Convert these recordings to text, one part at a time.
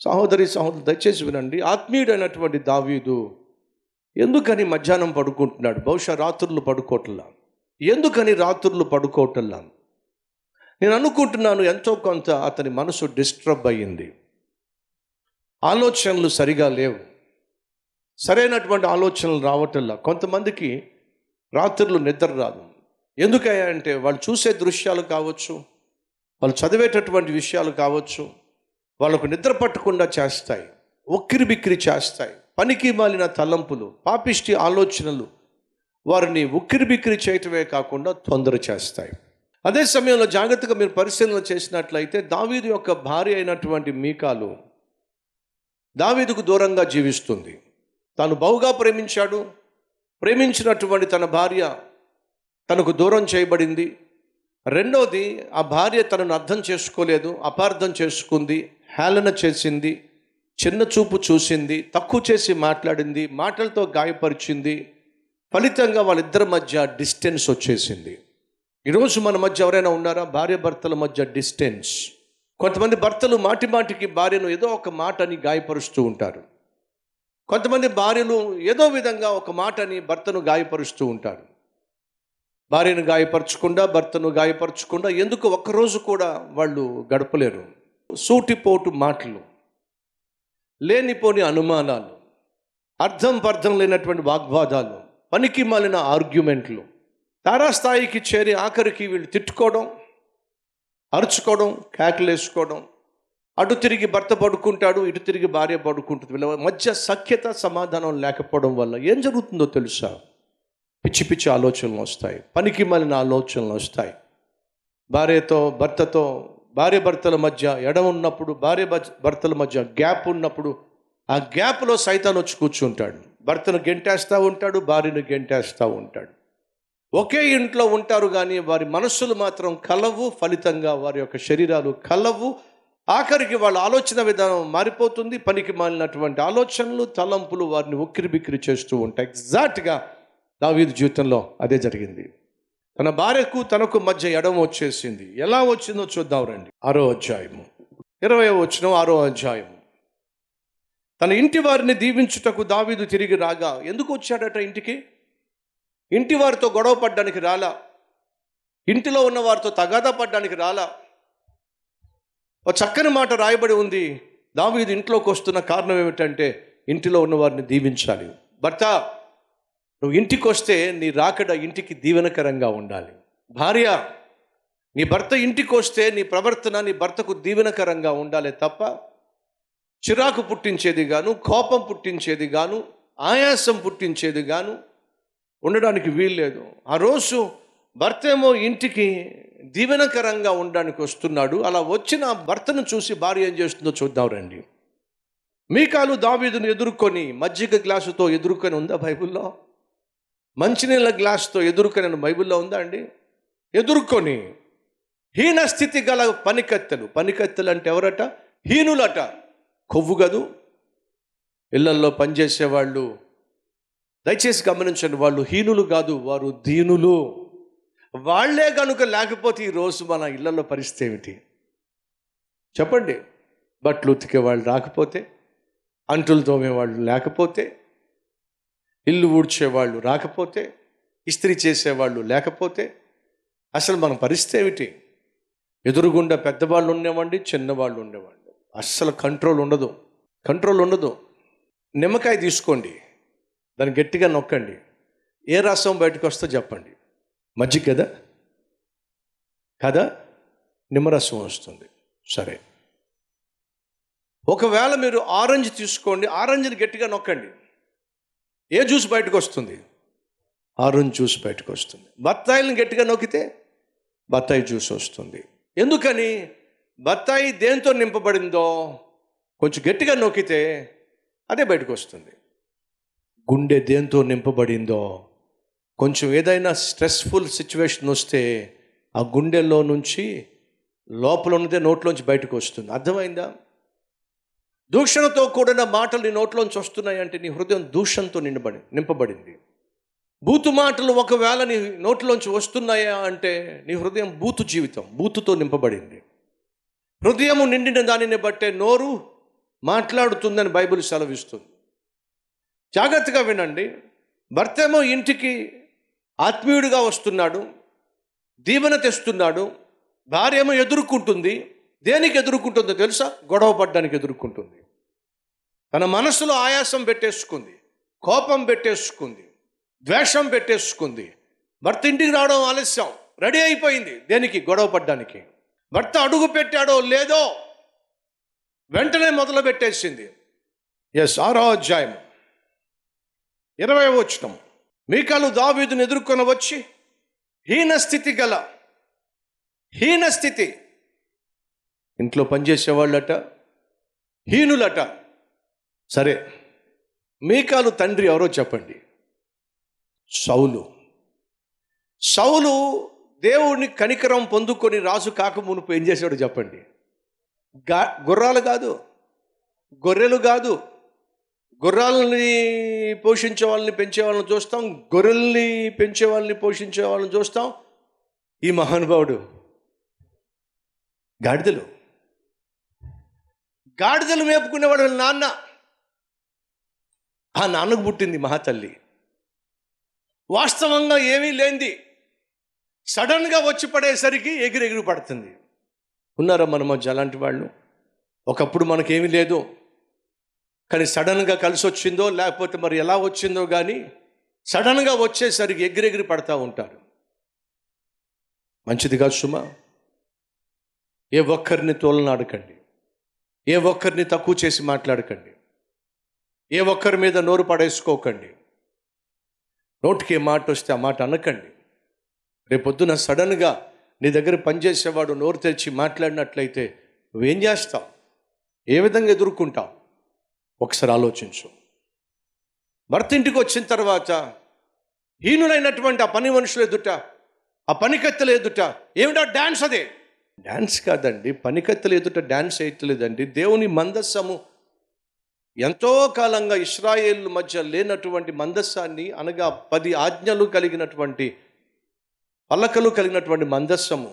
సహోదరి సహోదరు దయచేసి వినండి ఆత్మీయుడైనటువంటి దావీదు ఎందుకని మధ్యాహ్నం పడుకుంటున్నాడు బహుశా రాత్రులు పడుకోవట్లా ఎందుకని రాత్రులు పడుకోవటల్లా నేను అనుకుంటున్నాను ఎంతో కొంత అతని మనసు డిస్టర్బ్ అయ్యింది ఆలోచనలు సరిగా లేవు సరైనటువంటి ఆలోచనలు రావటంలా కొంతమందికి రాత్రులు నిద్ర రాదు ఎందుకయ్యా అంటే వాళ్ళు చూసే దృశ్యాలు కావచ్చు వాళ్ళు చదివేటటువంటి విషయాలు కావచ్చు వాళ్ళకు నిద్ర పట్టకుండా చేస్తాయి ఉక్కిరి బిక్కిరి చేస్తాయి పనికి మాలిన తలంపులు పాపిష్టి ఆలోచనలు వారిని ఉక్కిరి బిక్కిరి చేయటమే కాకుండా తొందర చేస్తాయి అదే సమయంలో జాగ్రత్తగా మీరు పరిశీలన చేసినట్లయితే దావీదు యొక్క భార్య అయినటువంటి మీకాలు దావీదుకు దూరంగా జీవిస్తుంది తాను బహుగా ప్రేమించాడు ప్రేమించినటువంటి తన భార్య తనకు దూరం చేయబడింది రెండవది ఆ భార్య తనను అర్థం చేసుకోలేదు అపార్థం చేసుకుంది హేళన చేసింది చిన్న చూపు చూసింది తక్కువ చేసి మాట్లాడింది మాటలతో గాయపరిచింది ఫలితంగా వాళ్ళిద్దరి మధ్య డిస్టెన్స్ వచ్చేసింది ఈరోజు మన మధ్య ఎవరైనా ఉన్నారా భార్య భర్తల మధ్య డిస్టెన్స్ కొంతమంది భర్తలు మాటి మాటికి భార్యను ఏదో ఒక మాటని గాయపరుస్తూ ఉంటారు కొంతమంది భార్యలు ఏదో విధంగా ఒక మాటని భర్తను గాయపరుస్తూ ఉంటారు భార్యను గాయపరచకుండా భర్తను గాయపరచకుండా ఎందుకు ఒక్కరోజు కూడా వాళ్ళు గడపలేరు సూటిపోటు మాటలు లేనిపోని అనుమానాలు అర్థం పర్థం లేనటువంటి వాగ్వాదాలు పనికి మాలిన ఆర్గ్యుమెంట్లు తారాస్థాయికి చేరి ఆఖరికి వీళ్ళు తిట్టుకోవడం అరుచుకోవడం కేకలేసుకోవడం అటు తిరిగి భర్త పడుకుంటాడు ఇటు తిరిగి భార్య పడుకుంటుంది వీళ్ళ మధ్య సఖ్యత సమాధానం లేకపోవడం వల్ల ఏం జరుగుతుందో తెలుసా పిచ్చి పిచ్చి ఆలోచనలు వస్తాయి పనికి మాలిన ఆలోచనలు వస్తాయి భార్యతో భర్తతో భార్య భర్తల మధ్య ఎడ ఉన్నప్పుడు భార్య భర్త- భర్తల మధ్య గ్యాప్ ఉన్నప్పుడు ఆ గ్యాప్లో సైతాన్ వచ్చి కూర్చుంటాడు భర్తను గెంటేస్తూ ఉంటాడు భార్యను గెంటేస్తూ ఉంటాడు ఒకే ఇంట్లో ఉంటారు కానీ వారి మనస్సులు మాత్రం కలవు ఫలితంగా వారి యొక్క శరీరాలు కలవు ఆఖరికి వాళ్ళ ఆలోచన విధానం మారిపోతుంది పనికి మాలినటువంటి ఆలోచనలు తలంపులు వారిని ఉక్కిరి బిక్కిరి చేస్తూ ఉంటాయి ఎగ్జాక్ట్గా దావీదు జీవితంలో అదే జరిగింది తన భార్యకు తనకు మధ్య ఎడం వచ్చేసింది ఎలా వచ్చిందో చూద్దాం రండి ఆరో అధ్యాయము ఇరవై వచ్చిన ఆరో అధ్యాయము తన ఇంటి వారిని దీవించుటకు దావీదు తిరిగి రాగా ఎందుకు వచ్చాడట ఇంటికి ఇంటి వారితో గొడవ పడ్డానికి రాలా ఇంటిలో ఉన్న వారితో తగాదా పడ్డానికి రాలా ఒక చక్కని మాట రాయబడి ఉంది దావీదు ఇంట్లోకి వస్తున్న కారణం ఏమిటంటే ఇంటిలో ఉన్న వారిని దీవించాలి భర్త నువ్వు ఇంటికి వస్తే నీ రాకడ ఇంటికి దీవెనకరంగా ఉండాలి భార్య నీ భర్త ఇంటికి వస్తే నీ ప్రవర్తన నీ భర్తకు దీవెనకరంగా ఉండాలి తప్ప చిరాకు పుట్టించేది గాను కోపం పుట్టించేది గాను ఆయాసం పుట్టించేది గాను ఉండడానికి వీల్లేదు ఆ రోజు భర్త ఏమో ఇంటికి దీవెనకరంగా ఉండడానికి వస్తున్నాడు అలా వచ్చిన ఆ భర్తను చూసి భార్య ఏం చేస్తుందో చూద్దాం రండి మీకాలు దావీదును ఎదుర్కొని మజ్జిగ గ్లాసుతో ఎదుర్కొని ఉందా బైబిల్లో మంచినీళ్ళ గ్లాసుతో ఎదుర్కొని బైబిల్లో ఉందా అండి ఎదుర్కొని హీన స్థితి గల పనికత్తెలు పనికత్తెలు అంటే ఎవరట హీనులట కొవ్వు గదు ఇళ్లల్లో పనిచేసేవాళ్ళు దయచేసి గమనించండి వాళ్ళు హీనులు కాదు వారు దీనులు వాళ్ళే కనుక లేకపోతే ఈ రోజు మన ఇళ్లలో పరిస్థితి ఏమిటి చెప్పండి బట్టలు ఉతికే వాళ్ళు రాకపోతే అంటులు తోమేవాళ్ళు లేకపోతే ఇల్లు ఊడ్చేవాళ్ళు రాకపోతే ఇస్త్రీ చేసేవాళ్ళు లేకపోతే అసలు మన పరిస్థితి ఏమిటి ఎదురుగుండా పెద్దవాళ్ళు ఉండేవాడి చిన్నవాళ్ళు ఉండేవాళ్ళు అస్సలు కంట్రోల్ ఉండదు కంట్రోల్ ఉండదు నిమ్మకాయ తీసుకోండి దాన్ని గట్టిగా నొక్కండి ఏ రసం బయటకు వస్తే చెప్పండి మజ్జిగ కదా కదా నిమ్మరసం వస్తుంది సరే ఒకవేళ మీరు ఆరెంజ్ తీసుకోండి ఆరెంజ్ని గట్టిగా నొక్కండి ఏ జ్యూస్ బయటకు వస్తుంది ఆరెంజ్ జ్యూస్ బయటకు వస్తుంది బత్తాయిలను గట్టిగా నొక్కితే బత్తాయి జ్యూస్ వస్తుంది ఎందుకని బత్తాయి దేంతో నింపబడిందో కొంచెం గట్టిగా నొక్కితే అదే బయటకు వస్తుంది గుండె దేంతో నింపబడిందో కొంచెం ఏదైనా స్ట్రెస్ఫుల్ సిచ్యువేషన్ వస్తే ఆ గుండెల్లో నుంచి లోపల ఉన్నదే నోట్లోంచి బయటకు వస్తుంది అర్థమైందా దూషణతో కూడిన మాటలు నీ నోట్లోంచి వస్తున్నాయి అంటే నీ హృదయం దూషణతో నిండబడి నింపబడింది బూతు మాటలు ఒకవేళ నీ నోట్లోంచి వస్తున్నాయా అంటే నీ హృదయం బూతు జీవితం బూతుతో నింపబడింది హృదయము నిండిన దానిని బట్టే నోరు మాట్లాడుతుందని బైబిల్ సెలవిస్తుంది జాగ్రత్తగా వినండి భర్త ఏమో ఇంటికి ఆత్మీయుడిగా వస్తున్నాడు దీవెన తెస్తున్నాడు భార్య ఏమో ఎదుర్కొంటుంది దేనికి ఎదుర్కొంటుందో తెలుసా గొడవ పడ్డానికి ఎదుర్కొంటుంది తన మనసులో ఆయాసం పెట్టేసుకుంది కోపం పెట్టేసుకుంది ద్వేషం పెట్టేసుకుంది భర్త ఇంటికి రావడం ఆలస్యం రెడీ అయిపోయింది దేనికి గొడవ పడ్డానికి భర్త అడుగు పెట్టాడో లేదో వెంటనే మొదలు పెట్టేసింది ఎస్ ఆరో అధ్యాయం ఇరవై వచ్చటం మీకాలు దావీదుని ఎదుర్కొని వచ్చి హీన స్థితి గల హీన స్థితి ఇంట్లో పనిచేసేవాళ్ళట హీనులట సరే మీకాలు తండ్రి ఎవరో చెప్పండి సౌలు సౌలు దేవుడిని కనికరం పొందుకొని రాజు కాక మునుపు ఏం చేశాడో చెప్పండి గా గుర్రాలు కాదు గొర్రెలు కాదు గుర్రాలని పోషించే వాళ్ళని పెంచే వాళ్ళని చూస్తాం గొర్రెల్ని పెంచే వాళ్ళని పోషించే వాళ్ళని చూస్తాం ఈ మహానుభావుడు గాడిదలు గాడిదలు మేపుకునేవాడు వీళ్ళ నాన్న ఆ నాన్నకు పుట్టింది మహాతల్లి వాస్తవంగా ఏమీ లేనిది సడన్గా వచ్చి పడేసరికి ఎగిరి ఎగిరి పడుతుంది ఉన్నారా మన మధ్య అలాంటి వాళ్ళు ఒకప్పుడు మనకేమీ లేదు కానీ సడన్గా కలిసి వచ్చిందో లేకపోతే మరి ఎలా వచ్చిందో కానీ సడన్గా వచ్చేసరికి ఎగిరెగిరి పడతా ఉంటారు మంచిదిగా సుమా ఏ ఒక్కరిని తోలనాడకండి ఏ ఒక్కరిని తక్కువ చేసి మాట్లాడకండి ఏ ఒక్కరి మీద నోరు పడేసుకోకండి నోటికి ఏ మాట వస్తే ఆ మాట అనకండి రేపొద్దున సడన్గా నీ దగ్గర పనిచేసేవాడు నోరు తెరిచి మాట్లాడినట్లయితే నువ్వేం చేస్తావు ఏ విధంగా ఎదుర్కొంటావు ఒకసారి ఆలోచించు భర్త ఇంటికి వచ్చిన తర్వాత హీనులైనటువంటి ఆ పని మనుషులు ఎదుట ఆ పనికత్తెలు ఎదుట ఏమిటా డ్యాన్స్ అదే డ్యాన్స్ కాదండి పనికత్తెలు ఎదుట డ్యాన్స్ వేయట్లేదండి దేవుని మందస్సము ఎంతో కాలంగా ఇస్రాయేల్ మధ్య లేనటువంటి మందస్సాన్ని అనగా పది ఆజ్ఞలు కలిగినటువంటి పల్లకలు కలిగినటువంటి మందస్సము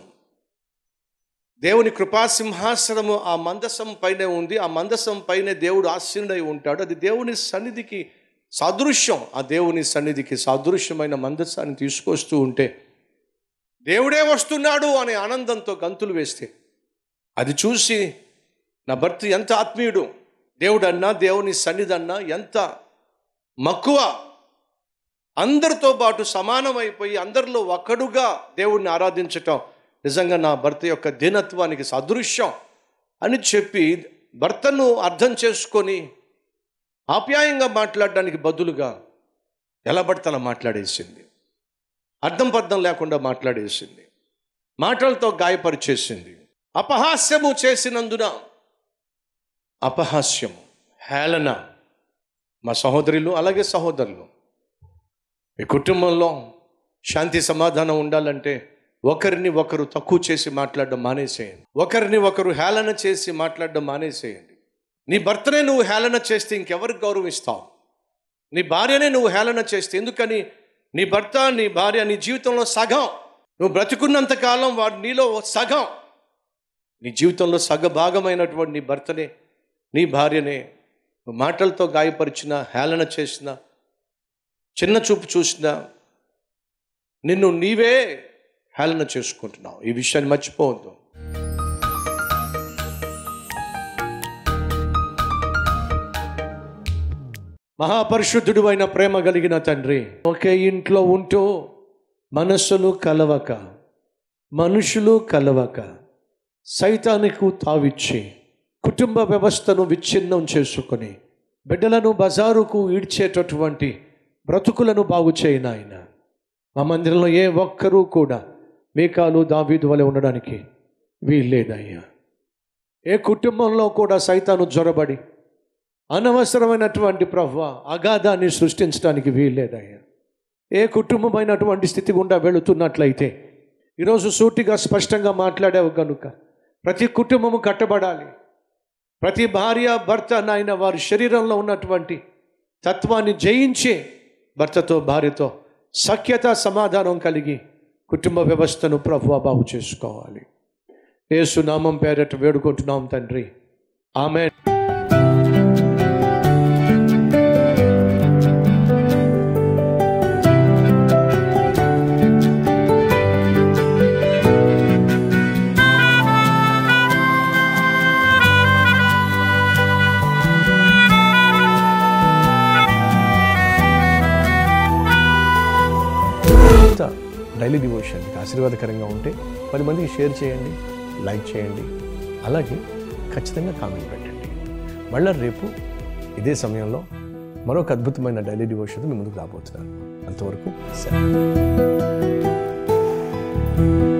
దేవుని కృపాసింహాసనము ఆ మందసం పైనే ఉంది ఆ మందసం పైనే దేవుడు ఆశీనుడై ఉంటాడు అది దేవుని సన్నిధికి సాదృశ్యం ఆ దేవుని సన్నిధికి సాదృశ్యమైన మందస్సాన్ని తీసుకొస్తూ ఉంటే దేవుడే వస్తున్నాడు అనే ఆనందంతో గంతులు వేస్తే అది చూసి నా భర్త ఎంత ఆత్మీయుడు దేవుడు అన్నా దేవుని సన్నిధి అన్నా ఎంత మక్కువ అందరితో పాటు సమానమైపోయి అందరిలో ఒక్కడుగా దేవుణ్ణి ఆరాధించటం నిజంగా నా భర్త యొక్క దీనత్వానికి సదృశ్యం అని చెప్పి భర్తను అర్థం చేసుకొని ఆప్యాయంగా మాట్లాడడానికి బదులుగా ఎలా పడితే అలా మాట్లాడేసింది అర్థం పర్థం లేకుండా మాట్లాడేసింది మాటలతో గాయపరిచేసింది అపహాస్యము చేసినందున అపహాస్యము హేళన మా సహోదరులు అలాగే సహోదరులు మీ కుటుంబంలో శాంతి సమాధానం ఉండాలంటే ఒకరిని ఒకరు తక్కువ చేసి మాట్లాడడం మానేసేయండి ఒకరిని ఒకరు హేళన చేసి మాట్లాడడం మానేసేయండి నీ భర్తనే నువ్వు హేళన చేస్తే ఇంకెవరికి గౌరవిస్తావు నీ భార్యనే నువ్వు హేళన చేస్తే ఎందుకని నీ భర్త నీ భార్య నీ జీవితంలో సగం నువ్వు బ్రతుకున్నంత కాలం వాడు నీలో సగం నీ జీవితంలో సగ భాగమైనటువంటి నీ భర్తనే నీ భార్యనే నువ్వు మాటలతో గాయపరిచిన హేళన చేసిన చిన్న చూపు చూసినా నిన్ను నీవే హేళన చేసుకుంటున్నావు ఈ విషయాన్ని మర్చిపోవద్దు మహాపరిశుద్ధుడు అయిన ప్రేమ కలిగిన తండ్రి ఒకే ఇంట్లో ఉంటూ మనస్సులు కలవక మనుషులు కలవక సైతానికి తావిచ్చి కుటుంబ వ్యవస్థను విచ్ఛిన్నం చేసుకొని బిడ్డలను బజారుకు ఈడ్చేటటువంటి బ్రతుకులను బాగు చేయను ఆయన మా మందిరంలో ఏ ఒక్కరూ కూడా మీకాలు దావీదు వలె ఉండడానికి వీల్లేదయ్యా ఏ కుటుంబంలో కూడా సైతాను జ్వరబడి అనవసరమైనటువంటి ప్రభు అగాధాన్ని సృష్టించడానికి వీల్లేదయ్యా ఏ కుటుంబమైనటువంటి స్థితి గుండా వెళుతున్నట్లయితే ఈరోజు సూటిగా స్పష్టంగా మాట్లాడావు కనుక ప్రతి కుటుంబము కట్టబడాలి ప్రతి భార్య భర్త నాయన వారి శరీరంలో ఉన్నటువంటి తత్వాన్ని జయించి భర్తతో భార్యతో సఖ్యత సమాధానం కలిగి కుటుంబ వ్యవస్థను ప్రభు బాగు చేసుకోవాలి ఏసునామం పేరట వేడుకుంటున్నాం తండ్రి ఆమె డైలీ డివోషన్ మీకు ఆశీర్వాదకరంగా ఉంటే పది మందికి షేర్ చేయండి లైక్ చేయండి అలాగే ఖచ్చితంగా కామెంట్ పెట్టండి మళ్ళీ రేపు ఇదే సమయంలో మరొక అద్భుతమైన డైలీ డివోషన్తో మీ ముందుకు రాబోతున్నాను అంతవరకు సెలవు